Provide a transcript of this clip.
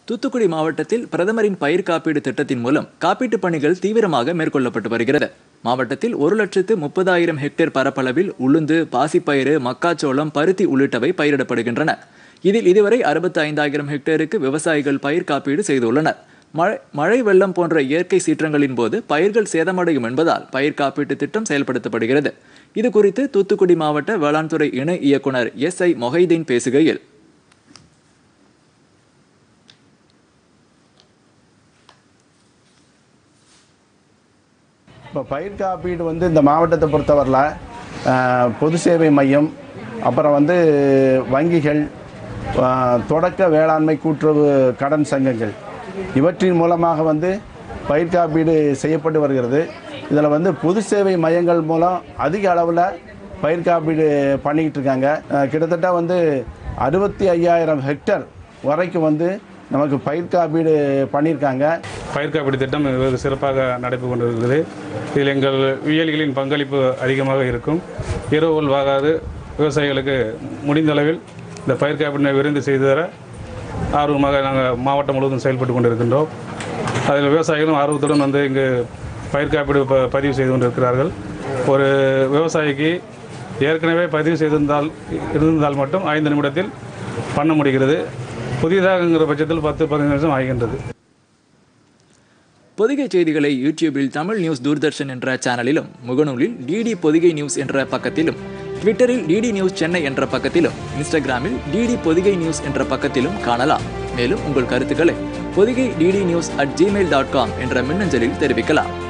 தூத்துக்குடி மாவட்டத்தில் பிரதமரின் பயிர் காப்பீடு திட்டத்தின் மூலம் காப்பீட்டுப் பணிகள் தீவிரமாக மேற்கொள்ளப்பட்டு வருகிறது மாவட்டத்தில் ஒரு லட்சத்து முப்பதாயிரம் ஹெக்டேர் பரப்பளவில் உளுந்து பாசிப்பயிறு மக்காச்சோளம் பருத்தி உள்ளிட்டவை பயிரிடப்படுகின்றன இதில் இதுவரை அறுபத்தி ஐந்தாயிரம் ஹெக்டேருக்கு விவசாயிகள் பயிர் காப்பீடு செய்துள்ளனர் மழை மழை வெள்ளம் போன்ற இயற்கை சீற்றங்களின் போது பயிர்கள் சேதமடையும் என்பதால் பயிர் காப்பீட்டு திட்டம் செயல்படுத்தப்படுகிறது இது குறித்து தூத்துக்குடி மாவட்ட வேளாண் துறை இணை இயக்குனர் எஸ் ஐ மொஹைதீன் பேசுகையில் இப்போ பயிர் காப்பீடு வந்து இந்த மாவட்டத்தை பொறுத்தவரையில் அஹ், பொது சேவை மையம் அப்புறம் வந்து வங்கிகள் அஹ், தொடக்க வேளாண்மை கூட்டுறவு கடன் சங்கங்கள் இவற்றின் மூலமாக வந்து பயிர் காப்பீடு செய்யப்பட்டு வருகிறது இதில் வந்து பொது சேவை மையங்கள் மூலம் அதிக அளவில் பயிர் காப்பீடு பண்ணிக்கிட்டு இருக்காங்க அஹ், கிட்டத்தட்ட வந்து அறுபத்தி ஐயாயிரம் ஹெக்டர் வரைக்கும் வந்து நமக்கு பயிர் காப்பீடு பண்ணியிருக்காங்க பயிர் காப்பீடு திட்டம் வெகு சிறப்பாக நடைபெற்று கொண்டிருக்கிறது இதில் எங்கள் வியலிகளின் பங்களிப்பு அதிகமாக இருக்கும் இரவுகள் வாகாது விவசாயிகளுக்கு முடிந்த அளவில் இந்த பயிர் காப்பீட்டினை விரைந்து செய்து தர ஆர்வமாக நாங்கள் மாவட்டம் முழுவதும் செயல்பட்டு கொண்டிருக்கின்றோம் அதில் விவசாயிகளும் ஆர்வத்துடன் வந்து இங்கு பயிர் காப்பீடு ப பதிவு செய்து கொண்டிருக்கிறார்கள் ஒரு விவசாயிக்கு ஏற்கனவே பதிவு செய்திருந்தால் இருந்தால் மட்டும் ஐந்து நிமிடத்தில் பண்ண முடிகிறது புதிதாகங்கிற பட்சத்தில் பத்து பதினைந்து நிமிஷம் ஆகின்றது பொதிகை செய்திகளை யூடியூபில் தமிழ் நியூஸ் தூர்தர்ஷன் என்ற சேனலிலும் முகநூலில் டிடி பொதிகை நியூஸ் என்ற பக்கத்திலும் ட்விட்டரில் டிடி நியூஸ் சென்னை என்ற பக்கத்திலும் இன்ஸ்டாகிராமில் டிடி பொதிகை நியூஸ் என்ற பக்கத்திலும் காணலாம் மேலும் உங்கள் கருத்துக்களை Podhigai DD news at Gmail dot com என்ற மின்னஞ்சலில் தெரிவிக்கலாம்